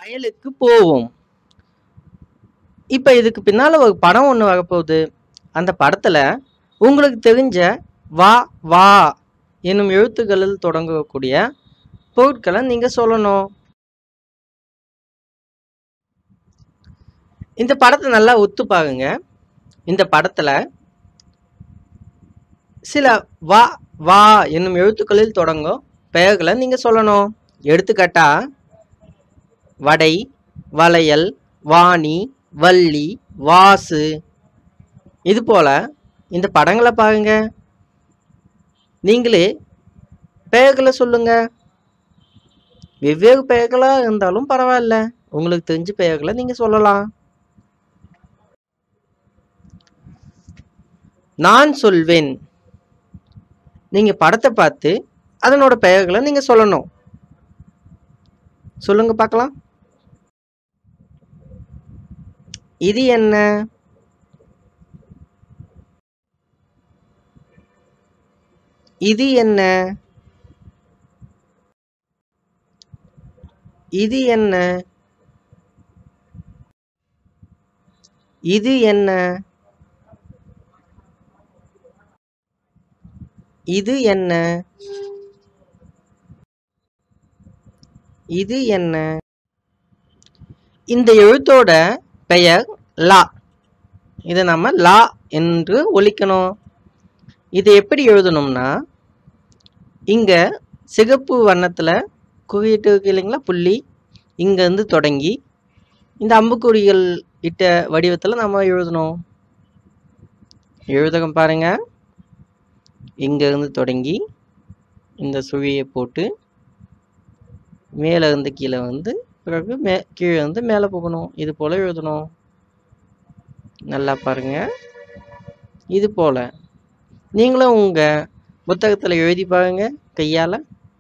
வயலுக்கு போவோம் இப்போ இதுக்கு பின்னால் ஒரு படம் ஒன்று வரப்போகுது அந்த படத்தில் உங்களுக்கு தெரிஞ்ச வா வா என்னும் எழுத்துக்களில் தொடங்கக்கூடிய பொருட்களை நீங்கள் சொல்லணும் இந்த படத்தை நல்லா ஒத்து பாருங்க இந்த படத்தில் சில வா வா என்னும் எழுத்துக்களில் தொடங்கும் பெயர்களை நீங்கள் சொல்லணும் எடுத்துக்காட்டா வடை வளையல் வாணி வள்ளி வாசு இது போல இந்த படங்களை பாருங்க நீங்களே பெயர்களை சொல்லுங்க வெவ்வேறு பெயர்களாக இருந்தாலும் பரவாயில்ல உங்களுக்கு தெரிஞ்ச பெயர்களை நீங்கள் சொல்லலாம் நான் சொல்வேன் நீங்கள் படத்தை பார்த்து அதனோட பெயர்களை நீங்கள் சொல்லணும் சொல்லுங்க பார்க்கலாம் இது என்ன இது என்ன இது என்ன இது என்ன இது என்ன இது என்ன இந்த எழுத்தோட பெயர் லா இதை நம்ம லா என்று ஒலிக்கணும் இது எப்படி எழுதணும்னா இங்கே சிகப்பு வண்ணத்தில் குறியிட்டு இருக்கு இல்லைங்களா புள்ளி இங்கேருந்து தொடங்கி இந்த அம்புக்குறிகள் இட்ட வடிவத்தில் நம்ம எழுதணும் எழுதகம் பாருங்க இங்கேருந்து தொடங்கி இந்த சுழியை போட்டு மேலே இருந்து கீழே வந்து பிறகு மே கீழே இருந்து மேலே போகணும் இது போல் எழுதணும் நல்லா பாருங்க இது போல் நீங்களும் உங்கள் புத்தகத்தில் எழுதி பாருங்க கையால்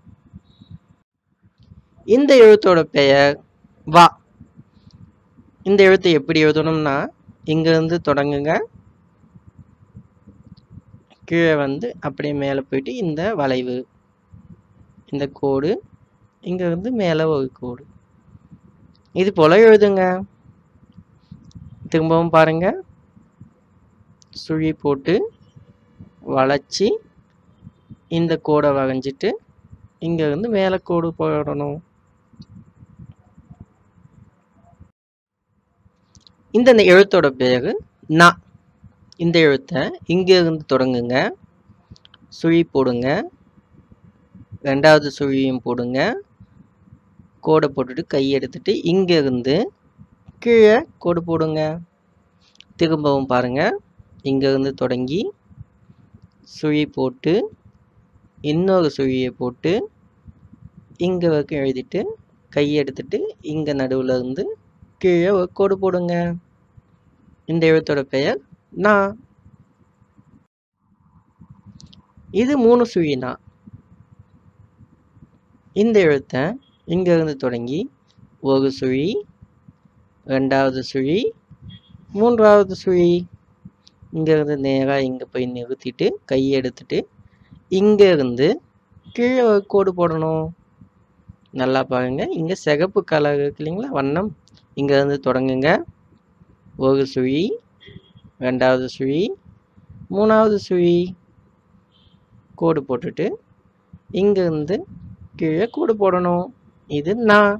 இந்த எழுத்தோட பெயர் வா இந்த எழுத்தை எப்படி எழுதணும்னா இங்கேருந்து தொடங்குங்க கீழே வந்து அப்படியே மேலே போயிட்டு இந்த வளைவு இந்த கோடு இங்கேருந்து மேலே ஒரு கோடு இது போல் எழுதுங்க திரும்பவும் பாருங்க சுழி போட்டு வளைச்சி இந்த கோடை வரைஞ்சிட்டு இங்கேருந்து மேலே கோடு போடணும் இந்த எழுத்தோட பேர் நா இந்த எழுத்தை இங்கேருந்து தொடங்குங்க சுழி போடுங்க ரெண்டாவது சுழியும் போடுங்க கோடை போட்டுட்டு கை எடுத்துட்டு இங்கேருந்து கீழே கோடு போடுங்க திரும்பவும் பாருங்க இங்கேருந்து தொடங்கி சுழி போட்டு இன்னொரு சுழியை போட்டு இங்கே வரைக்கும் எழுதிட்டு கை எடுத்துட்டு இங்கே நடுவில் இருந்து கீழே ஒரு கோடு போடுங்க இந்த எழுத்தோட பெயர் நா இது மூணு சுழினா இந்த எழுத்தை இங்கேருந்து தொடங்கி ஒரு சுழி ரெண்டாவது சுழி மூன்றாவது சுழி இங்கேருந்து நேராக இங்கே போய் நிறுத்திட்டு கையை எடுத்துட்டு இங்கேருந்து கீழே ஒரு கோடு போடணும் நல்லா பாருங்க இங்கே சிகப்பு கலர் இருக்கு இல்லைங்களா வண்ணம் இங்கேருந்து தொடங்குங்க ஒரு சுழி ரெண்டாவது சுழி மூணாவது சுழி கோடு போட்டுட்டு இங்கேருந்து கீழே கோடு போடணும் இது நான்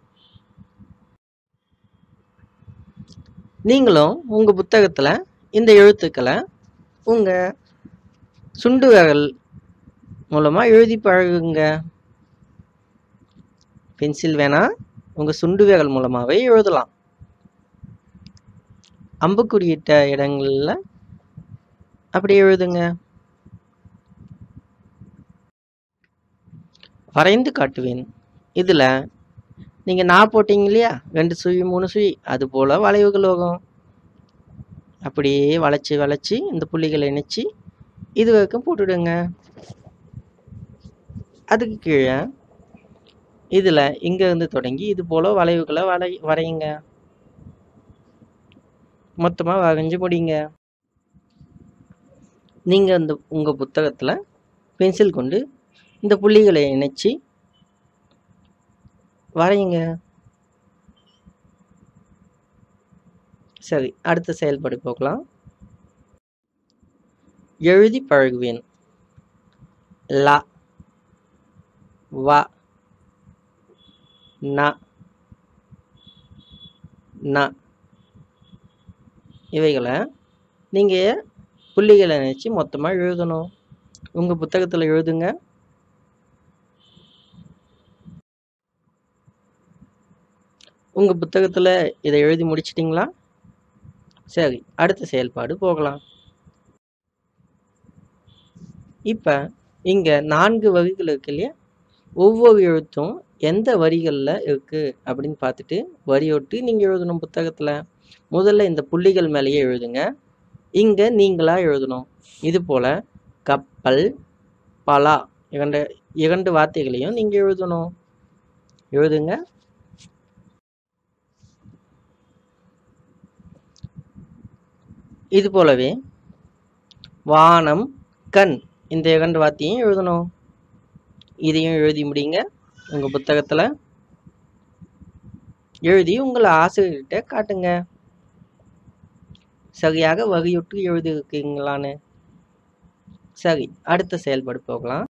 நீங்களும் உங்கள் புத்தகத்தில் இந்த எழுத்துக்களை உங்கள் சுண்டு விரல் மூலமாக எழுதி பழகுங்க பென்சில் வேணால் உங்கள் சுண்டு விரல் மூலமாகவே எழுதலாம் அம்புக்குறியிட்ட இடங்களில் அப்படி எழுதுங்க வரைந்து காட்டுவேன் இதில் நீங்கள் நான் போட்டீங்க இல்லையா ரெண்டு சுழி மூணு சுழி அது போல் வளைவுகள் வரும் அப்படியே வளைச்சி வளைச்சி இந்த புள்ளிகளை இணைச்சி இது வரைக்கும் போட்டுடுங்க அதுக்கு கீழே இதில் இங்கேருந்து தொடங்கி இது போல் வளைவுகளை வரை வரையுங்க மொத்தமாக வரைஞ்சி முடிங்க நீங்கள் இந்த உங்கள் புத்தகத்தில் பென்சில் கொண்டு இந்த புள்ளிகளை இணைச்சி வரையுங்க சரி அடுத்த செயல்பாடு போகலாம் எழுதி பழகுவேன் ல வ ந ந இவைகளை நீங்கள் புள்ளிகளை நினச்சி மொத்தமாக எழுதணும் உங்கள் புத்தகத்தில் எழுதுங்க உங்கள் புத்தகத்தில் இதை எழுதி முடிச்சிட்டிங்களா சரி அடுத்த செயல்பாடு போகலாம் இப்போ இங்கே நான்கு வரிகள் இருக்கு இல்லையா ஒவ்வொரு எழுத்தும் எந்த வரிகளில் இருக்குது அப்படின்னு பார்த்துட்டு வரியோட்டு நீங்கள் எழுதணும் புத்தகத்தில் முதல்ல இந்த புள்ளிகள் மேலேயே எழுதுங்க இங்கே நீங்களாக எழுதணும் இது போல் கப்பல் பலா இரண்டு இரண்டு வார்த்தைகளையும் நீங்கள் எழுதணும் எழுதுங்க இது போலவே வானம் கண் இந்த இரண்டு வார்த்தையும் எழுதணும் இதையும் எழுதி முடிங்க உங்கள் புத்தகத்தில் எழுதி உங்கள் ஆசிரியர்கிட்ட காட்டுங்க சரியாக வகையுற்று எழுதியிருக்கீங்களான்னு சரி அடுத்த செயல்பாடு போகலாம்